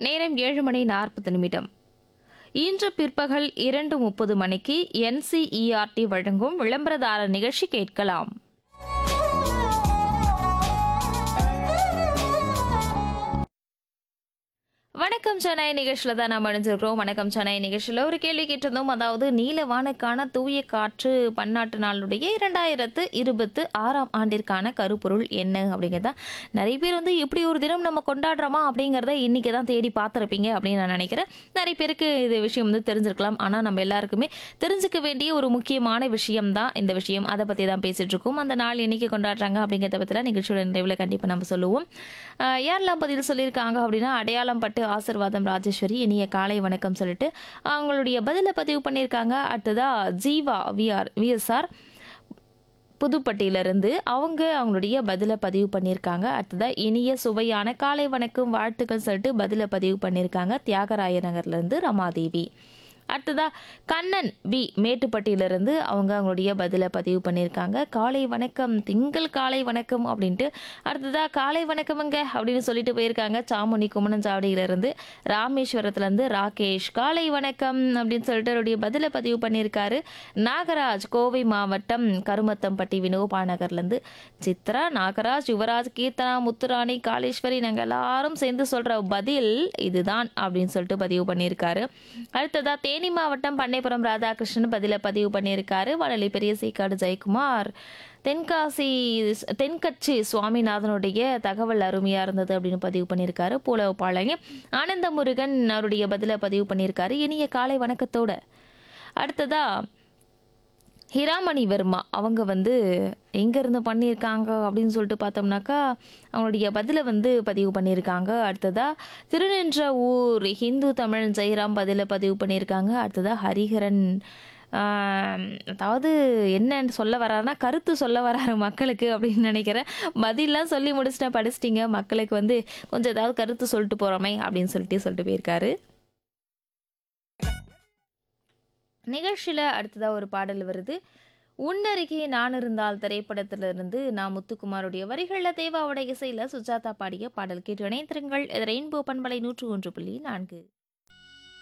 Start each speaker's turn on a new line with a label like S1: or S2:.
S1: நேரம் ஏழு மணி நாற்பது நிமிடம் இன்று பிற்பகல் இரண்டு முப்பது மணிக்கு என்சிஇஆர்டி வழங்கும் விளம்பரதாரர் நிகழ்ச்சி கேட்கலாம் வணக்கம் சென்னை நிகழ்ச்சியில் தான் நாம் அணிஞ்சிருக்கிறோம் வணக்கம் சென்னை நிகழ்ச்சியில் ஒரு கேள்வி கேட்டிருந்தோம் அதாவது நீலவானுக்கான தூய காற்று பன்னாட்டு நாளுடைய இரண்டாயிரத்து இருபத்து ஆறாம் ஆண்டிற்கான கருப்பொருள் என்ன அப்படிங்கிறத நிறைய பேர் வந்து இப்படி ஒரு தினம் நம்ம கொண்டாடுறோமா அப்படிங்கிறத இன்னைக்கு தான் தேடி பார்த்துருப்பீங்க அப்படின்னு நான் நினைக்கிறேன் நிறைய பேருக்கு இது விஷயம் வந்து தெரிஞ்சிருக்கலாம் ஆனால் நம்ம எல்லாருக்குமே தெரிஞ்சுக்க வேண்டிய ஒரு முக்கியமான விஷயம் தான் இந்த விஷயம் அதை பற்றி தான் பேசிட்டு இருக்கோம் அந்த நாள் என்னைக்கு கொண்டாடுறாங்க அப்படிங்கிறத பற்றிலாம் நிகழ்ச்சியோட நிறைவில் கண்டிப்பாக நம்ம சொல்லுவோம் ஆஹ் யாரெல்லாம் பதில் சொல்லியிருக்காங்க அப்படின்னா அடையாளம் பட்டு ஆசிர்வாதம் ராஜேஸ்வரி இனிய காலை வணக்கம் சொல்லிட்டு அவங்களுடைய பதிலை பதிவு பண்ணியிருக்காங்க அடுத்ததா ஜீவா விஆர் விஎஸ்ஆர் புதுப்பட்டியிலிருந்து அவங்க அவங்களுடைய பதிலை பதிவு பண்ணியிருக்காங்க அடுத்ததா இனிய சுவையான காலை வணக்கம் வாழ்த்துக்கள் சொல்லிட்டு பதிலை பதிவு பண்ணியிருக்காங்க தியாகராய நகர்லேருந்து ரமாதேவி அடுத்ததா கண்ணன் பி மேட்டுப்பட்டியிலிருந்து அவங்க அவங்களுடைய பதிலை பதிவு பண்ணியிருக்காங்க காலை வணக்கம் திங்கள் காலை வணக்கம் அப்படின்ட்டு அடுத்ததா காலை வணக்கமுங்க அப்படின்னு சொல்லிட்டு போயிருக்காங்க சாமுனி குமணஞ்சாவடியிலிருந்து ராமேஸ்வரத்துலேருந்து ராகேஷ் காலை வணக்கம் அப்படின்னு சொல்லிட்டு அவருடைய பதிலை பதிவு பண்ணியிருக்காரு நாகராஜ் கோவை மாவட்டம் கருமத்தம்பட்டி வினோபா நகர்லேருந்து சித்ரா நாகராஜ் யுவராஜ் கீர்த்தனா முத்துராணி காளேஸ்வரி நாங்கள் எல்லாரும் சேர்ந்து சொல்கிற பதில் இதுதான் அப்படின்னு சொல்லிட்டு பதிவு பண்ணியிருக்காரு அடுத்ததா தேனி மாவட்டம் பண்ணைப்புறம் ராதாகிருஷ்ணன் பதில பதிவு பண்ணியிருக்காரு வளலி பெரிய சீக்காடு ஜெயக்குமார் தென்காசி தென்கட்சி சுவாமிநாதனுடைய தகவல் அருமையாக இருந்தது அப்படின்னு பதிவு பண்ணியிருக்காரு பூலவ பாளையம் ஆனந்த முருகன் அவருடைய பதிலை பதிவு பண்ணியிருக்காரு இனிய காலை வணக்கத்தோட அடுத்ததா ஹிராமணி வர்மா அவங்க வந்து எங்கேருந்து பண்ணியிருக்காங்க அப்படின்னு சொல்லிட்டு பார்த்தோம்னாக்கா அவங்களுடைய பதிலை வந்து பதிவு பண்ணியிருக்காங்க அடுத்ததா திருநின்ற ஊர் ஹிந்து தமிழ் ஜெயராம் பதிலை பதிவு பண்ணியிருக்காங்க அடுத்ததா ஹரிஹரன் ஆம், அதாவது என்னன்னு சொல்ல வராருன்னா கருத்து சொல்ல வராரு மக்களுக்கு அப்படின்னு நினைக்கிறேன் பதிலாம் சொல்லி முடிச்சிட்டேன் படிச்சிட்டிங்க மக்களுக்கு வந்து கொஞ்சம் ஏதாவது கருத்து சொல்லிட்டு போகிறோமே அப்படின்னு சொல்லிட்டு சொல்லிட்டு போயிருக்காரு நிகழ்ச்சியில் அடுத்ததாக ஒரு பாடல் வருது உன்னருகே நான் இருந்தால் திரைப்படத்திலிருந்து நான் முத்துக்குமாருடைய வரிகளில் தேவாவுடைய இசையில் சுஜாதா பாடிய பாடல் கேட்டு இணைந்திருங்கள் இது ரெயின்போ பண்பலை நூற்று ஒன்று புள்ளி நான்கு